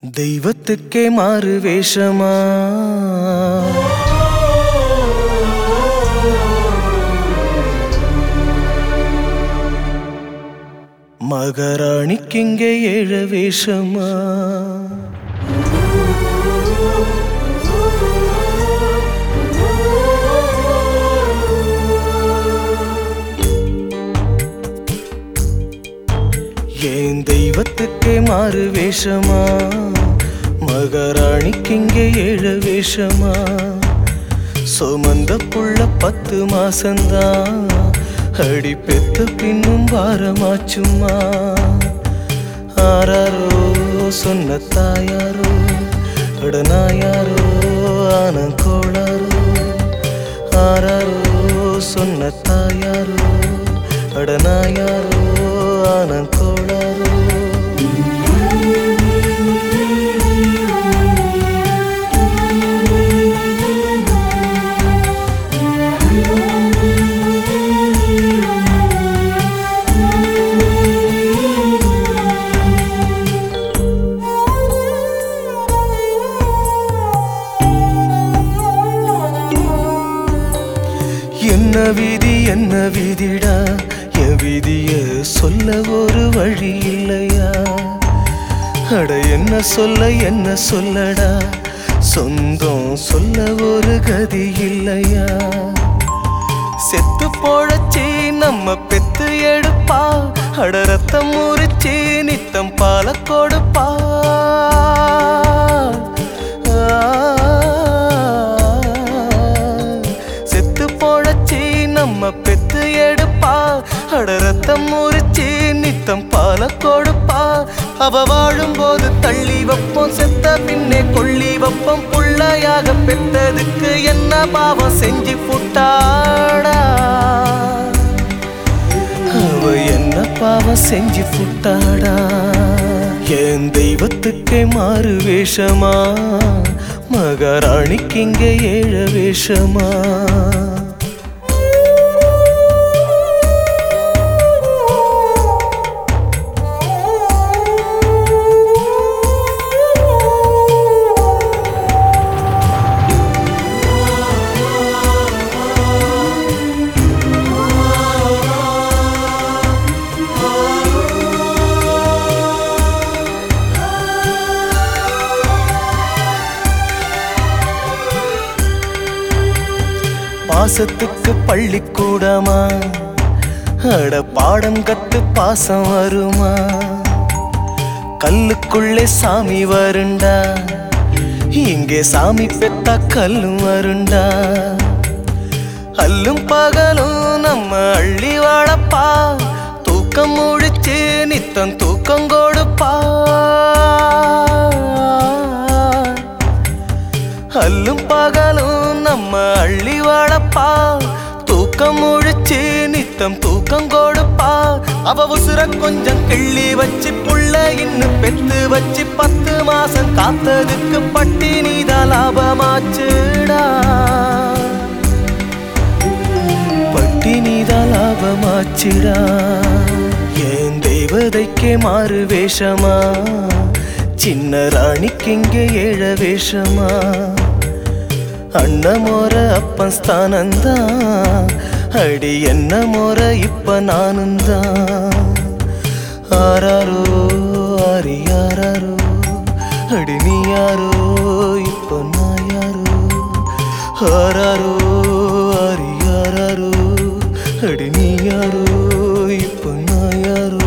தெய்வத்துக்கே மாறு வேஷமா மகாராணிக்கிங்கே ஏழ வேஷமா ஏன் தெய்வத்துக்கே மாறு வேஷமா மகாராணிக்கிங்கே ஏழ வேஷமா சுமந்த புள்ள பத்து மாசந்தான் அடி பெத்த பின்னும் பாரமாச்சுமா ஆராரோ சொன்ன தாயாரோ அடனாயாரோ ஆன கோளாரோ ஆராரோ சொன்ன தாயாரோ அடனாயாரோ ஆன கோளாரோ என்ன விதி என்ன விதிடா என் விதிய சொல்ல ஒரு வழி இல்லையா அட என்ன சொல்ல என்ன சொல்லடா சொந்தம் சொல்ல ஒரு கதி இல்லையா செத்து போழச்சி நம்ம பெத்து எடுப்பா அட ரத்தம் முறிச்சி நித்தம் பால கொடுப்பா செத்து போழச்சி நம்ம பெத்து எடுப்பா அட ரத்தம் முறிச்சி நித்தம் பால கொடுப்பா அவ வாழும்போது தள்ளி வைப்போம் செத்த பின்னே கொள்ளி வைப்போம் புள்ளையாக பெத்ததுக்கு என்ன பாவம் செஞ்சு புட்டாடா அவ என்ன பாவம் செஞ்சு புட்டாடா என் தெய்வத்துக்கே மாறு வேஷமா மகாராணிக்கு இங்கே ஏழ வேஷமா பாசத்துக்கு பள்ளிக்கூடமா அட பாடம் கத்து பாசம் வருமா கல்லுக்குள்ளே சாமி வருண்டா இங்கே சாமி பெத்தா கல்லும் வருண்டா அல்லும் பகலும் நம்ம அள்ளி வாழப்பா தூக்கம் முடிச்சு நித்தம் தூக்கம் கொடுப்பா அல்லும் பகலும் நம்ம அள்ளி வாழப்பா தூக்கம் முழிச்சு நித்தம் தூக்கம் கொடுப்பா அவ உசுர கொஞ்சம் கிள்ளி வச்சு புள்ள இன்னும் பெத்து வச்சு பத்து மாசம் காத்ததுக்கு பட்டி நீதா லாபமாச்சுடா பட்டி நீதா லாபமாச்சுடா என் தெய்வதைக்கே மாறு வேஷமா சின்ன ராணிக்கு இங்கே ஏழ வேஷமா அண்ண மோர அப்பன் ஸ்தானந்தான் அடி என்ன மோர இப்ப நானும் தான் ஆராரோ ஆரி யாராரோ அடி நீ யாரோ இப்ப நான் யாரோ ஆராரோ ஆரி யாராரோ அடி நீ யாரோ இப்ப நான் யாரோ